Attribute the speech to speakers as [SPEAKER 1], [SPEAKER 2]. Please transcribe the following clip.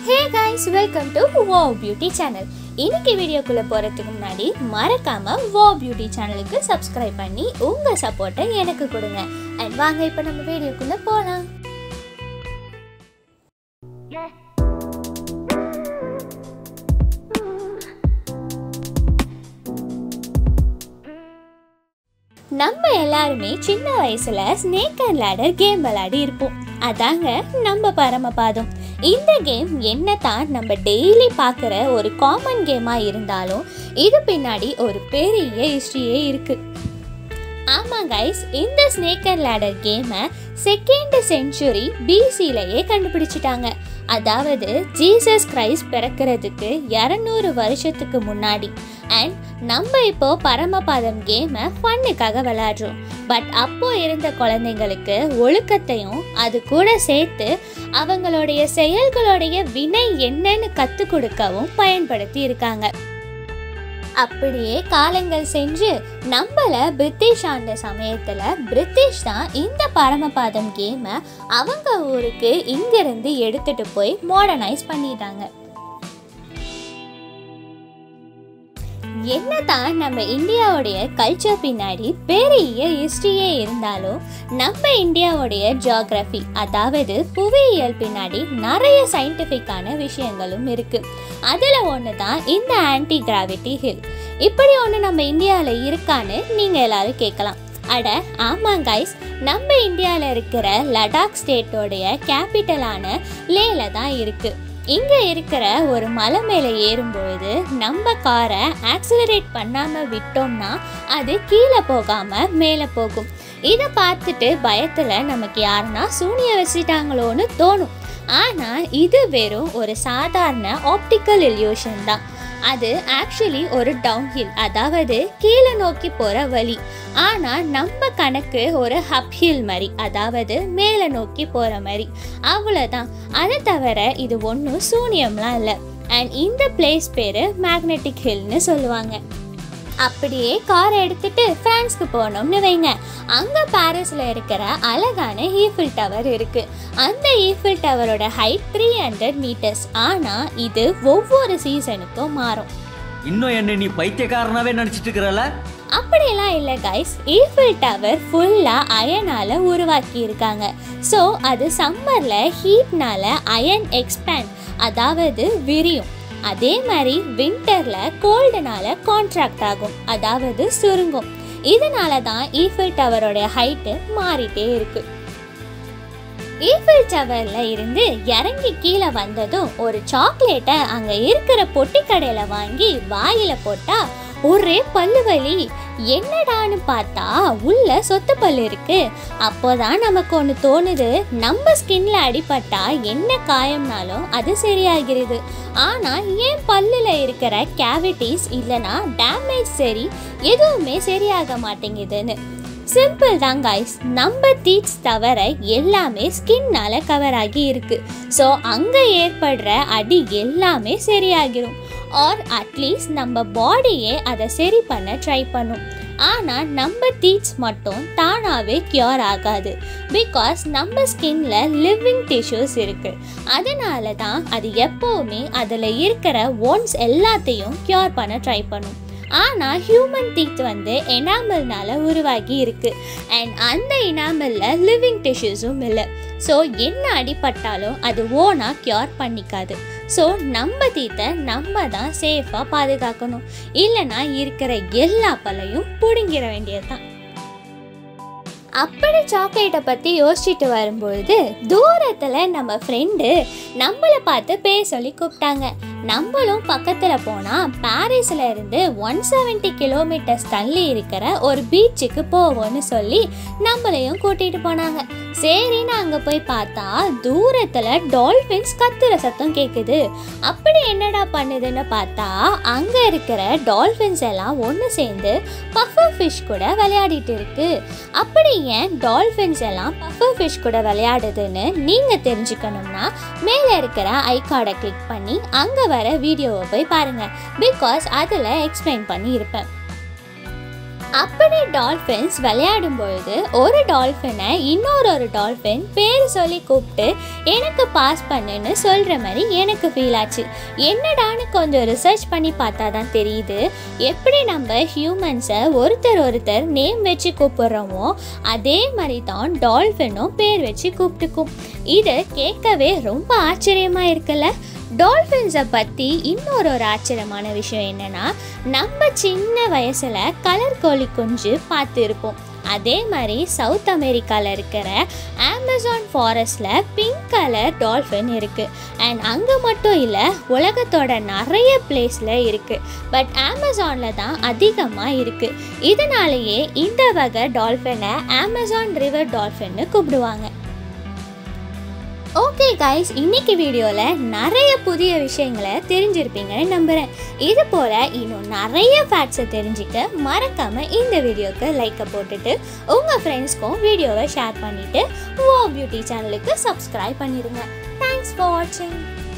[SPEAKER 1] hey guys welcome to Vo beauty channel இன்னைக்கு வீடியோக்குள்ள போறதுக்கு முன்னாடி மறக்காம வோ பியூட்டி சேனலுக்கு சப்ஸ்கிரைப் பண்ணி உங்க சப்போர்ட்டை எனக்கு கொடுங்க அண்ட் வாங்க இப்போ நம்ம வீடியோக்குள்ள போலாம் நம்ம எல்லாருமே சின்ன வயசுல ஸ்னேக் அண்ட் லேடர் கேம் விளையாடி இருப்போம் அதாங்க நம்ம பரமபாதம் இந்த கேம் என்ன தான் நம்ம டெய்லி பார்க்குற ஒரு காமன் கேமாக இருந்தாலும் இது பின்னாடி ஒரு பெரிய ஹிஸ்ட்ரியே இருக்கு ஆமாம் கைஸ் இந்த ஸ்னேக் அண்ட் லேடர் கேமை செகண்ட் செஞ்சுரி பிசிலேயே கண்டுபிடிச்சிட்டாங்க அதாவது ஜீசஸ் கிரைஸ்ட் பிறக்கிறதுக்கு இரநூறு வருஷத்துக்கு முன்னாடி அண்ட் நம்ம இப்போ பரமபாதம் கேமை ஃபன்னுக்காக விளையாடுறோம் பட் அப்போ இருந்த குழந்தைங்களுக்கு ஒழுக்கத்தையும் அது கூட சேர்த்து அவங்களுடைய செயல்களுடைய வினை என்னன்னு கற்றுக் கொடுக்கவும் பயன்படுத்தி இருக்காங்க அப்படியே காலங்கள் செஞ்சு நம்மள பிரிட்டிஷ் ஆண்ட சமயத்தில் பிரிட்டிஷ் தான் இந்த பரமபாதம் கேமை அவங்க ஊருக்கு இங்கிருந்து எடுத்துட்டு போய் மாடர்னைஸ் பண்ணிட்டாங்க என்னதான் நம்ம இந்தியாவுடைய கல்ச்சர் பின்னாடி பெரிய ஹிஸ்ட்ரியே இருந்தாலும் நம்ம இந்தியாவுடைய ஜியாகிரஃபி அதாவது புவியியல் பின்னாடி நிறைய சயின்டிஃபிக்கான விஷயங்களும் இருக்கு அதில் ஒன்று தான் இந்த ஆன்டி கிராவிட்டி ஹில் இப்படி ஒன்று நம்ம இந்தியாவில் இருக்கான்னு நீங்கள் எல்லாரும் கேட்கலாம் அட ஆமாம் கைஸ் நம்ம இந்தியாவில் இருக்கிற லடாக் ஸ்டேட்டோடைய கேபிட்டலான லேல தான் இருக்குது இங்கே இருக்கிற ஒரு மலை மேலே ஏறும்பொழுது நம்ம காரை ஆக்சிலரேட் பண்ணாமல் விட்டோம்னா அது கீழே போகாமல் மேலே போகும் இதை பார்த்துட்டு பயத்தில் நமக்கு யாருன்னா சூனிய வச்சிட்டாங்களோன்னு தோணும் ஆனால் இது வெறும் ஒரு சாதாரண ஆப்டிக்கல் இல்யூஷன் தான் அது ஆக்சுவலி ஒரு டவுன்ஹில் அதாவது கீழே நோக்கி போகிற வழி ஆனால் நம்ம கணக்கு ஒரு ஹப் ஹில் மாதிரி அதாவது மேலே நோக்கி போகிற மாதிரி அவ்வளோதான் அதை தவிர இது ஒன்றும் சூனியம்லாம் இல்லை அண்ட் இந்த பிளேஸ் பேர் மேக்னெட்டிக் ஹில்னு சொல்லுவாங்க அப்படியே காரை எடுத்துட்டு பிரான்ஸ்க்கு போனோம்னு வைங்க அங்கே பாரிஸில் இருக்கிற அழகான ஈஃபில் டவர் இருக்கு அந்த ஈஃபில் டவரோட ஹைட் த்ரீ ஹண்ட்ரட் மீட்டர்ஸ் ஆனால் இது ஒவ்வொரு சீசனுக்கும் மாறும்
[SPEAKER 2] இன்னும் என்ன நீ பைத்தியக்காரனாவே நினைச்சிட்டு இருக்கிறல
[SPEAKER 1] அப்படியெல்லாம் இல்லை கைஸ் ஈஃபில் டவர் ஃபுல்லாக அயனால் உருவாக்கி இருக்காங்க ஸோ அது சம்மரில் ஹீட்னால அயன் எக்ஸ்பேண்ட் அதாவது விரியும் அதே மாதிரி வின்டரில் கோல்டுனால கான்ட்ராக்ட் ஆகும் அதாவது சுருங்கும் இதனால தான் ஈஃபில் டவரோட ஹைட்டு மாறிட்டே இருக்கு ஈஃபில் டவர்ல இருந்து இறங்கி கீழே வந்ததும் ஒரு சாக்லேட்டை அங்க இருக்கிற பொட்டி கடையில வாங்கி வாயில போட்டா ஒரே பல்லு வலி என்னடான்னு பார்த்தா உள்ள சொத்த பல்லு இருக்கு அப்போதான் நமக்கு ஒன்று தோணுது நம்ம ஸ்கின்ல அடிபட்டா என்ன காயம்னாலும் அது சரியாகிறது ஆனா ஏன் பல்லுல இருக்கிற கேவிட்டிஸ் இல்லனா டேமேஜ் சரி எதுவுமே சரியாக மாட்டேங்குதுன்னு சிம்பிள் தான் கைஸ் நம்ம டீத்ஸ் தவிர எல்லாமே ஸ்கின்னால கவர் ஆகி இருக்கு ஸோ அங்கே ஏற்படுற அடி எல்லாமே சரியாகிரும் ஆர் அட்லீஸ்ட் நம்ம பாடியே அதை சரி பண்ண ட்ரை பண்ணும் ஆனால் நம்ம டீத்ஸ் மட்டும் தானாகவே க்யூர் ஆகாது பிகாஸ் நம்ம ஸ்கின்ல லிவிங் டிஷ்யூஸ் இருக்குது அதனால தான் அது எப்போவுமே அதில் இருக்கிற ஒன்ஸ் எல்லாத்தையும் க்யூர் பண்ண ட்ரை பண்ணும் ஆனால் ஹியூமன் டீத் வந்து எனாமல்னால உருவாகி இருக்கு அண்ட் அந்த எனாமலில் லிவிங் டிஷ்யூஸும் இல்லை ஸோ என்ன அடிபட்டாலும் அது ஓனாக க்யூர் பண்ணிக்காது ஸோ நம்ம தீத்தை நம்ம தான் சேஃபாக பாதுகாக்கணும் இல்லைனா இருக்கிற எல்லா பல்லையும் பிடுங்கிற வேண்டியது தான் அப்படி சாக்லேட்டை பற்றி யோசிச்சுட்டு வரும்பொழுது தூரத்தில் நம்ம ஃப்ரெண்டு நம்மளை பார்த்து பேர் சொல்லி கூப்பிட்டாங்க நம்மளும் பக்கத்தில் போனால் பாரிஸில் இருந்து ஒன் செவன்ட்டி கிலோமீட்டர்ஸ் தள்ளி இருக்கிற ஒரு பீச்சுக்கு போவோம்னு சொல்லி நம்மளையும் கூட்டிகிட்டு போனாங்க சரின்னு அங்கே போய் பார்த்தா தூரத்தில் டால்ஃபின்ஸ் கத்துற சத்தம் கேட்குது அப்படி என்னடா பண்ணுதுன்னு பார்த்தா அங்கே இருக்கிற டால்ஃபின்ஸ் எல்லாம் ஒன்று சேர்ந்து பஃபர் ஃபிஷ் கூட விளையாடிட்டு இருக்கு அப்படி ஏன் டால்ஃபின்ஸ் எல்லாம் பஃபர் ஃபிஷ் கூட விளையாடுதுன்னு நீங்கள் தெரிஞ்சுக்கணும்னா மேலே இருக்கிற ஐகார்டை கிளிக் பண்ணி அங்கே வர வீடியோவை போய் பாருங்கள் பிகாஸ் அதில் எக்ஸ்பிளைன் பண்ணி இருப்பேன் அப்படி டால்ஃபின்ஸ் விளையாடும் பொழுது ஒரு டால்ஃபினை இன்னொரு ஒரு டால்ஃபின் பேர் சொல்லி கூப்பிட்டு எனக்கு பாஸ் பண்ணுன்னு சொல்கிற மாதிரி எனக்கு ஃபீல் ஆச்சு என்னடான்னு கொஞ்சம் ரிசர்ச் பண்ணி பார்த்தா தான் தெரியுது எப்படி நம்ம ஹியூமன்ஸை ஒருத்தர் ஒருத்தர் நேம் வச்சு கூப்பிடுறோமோ அதே மாதிரி தான் டால்ஃபினும் பேர் வச்சு கூப்பிட்டுக்கும் இது கேட்கவே ரொம்ப ஆச்சரியமாக இருக்குல்ல டால்ஃபின்ஸை பற்றி இன்னொரு ஒரு ஆச்சரியமான விஷயம் என்னென்னா நம்ம சின்ன வயசில் கலர் கோழி குஞ்சு பார்த்துருப்போம் அதே மாதிரி சவுத் அமெரிக்காவில் இருக்கிற அமேசான் ஃபாரஸ்டில் பிங்க் கலர் டால்ஃபின் இருக்குது அண்ட் அங்கே மட்டும் இல்லை உலகத்தோட நிறைய பிளேஸில் இருக்குது பட் அமேசானில் தான் அதிகமாக இருக்குது இதனாலேயே இந்த வகை டால்ஃபினை அமேசான் ரிவர் டால்ஃபின்னு கூப்பிடுவாங்க ஓகே கைஸ் இன்னைக்கு வீடியோவில் நிறைய புதிய விஷயங்களை தெரிஞ்சிருப்பீங்கன்னு நம்புகிறேன் இது போல் இன்னும் நிறைய ஃபேக்ட்ஸை தெரிஞ்சுக்க மறக்காமல் இந்த வீடியோக்கு லைக்கை போட்டுட்டு உங்கள் ஃப்ரெண்ட்ஸ்க்கும் வீடியோவை ஷேர் பண்ணிவிட்டு ஓ பியூட்டி சேனலுக்கு சப்ஸ்கிரைப் பண்ணிடுங்க தேங்க்ஸ் ஃபார் வாட்சிங்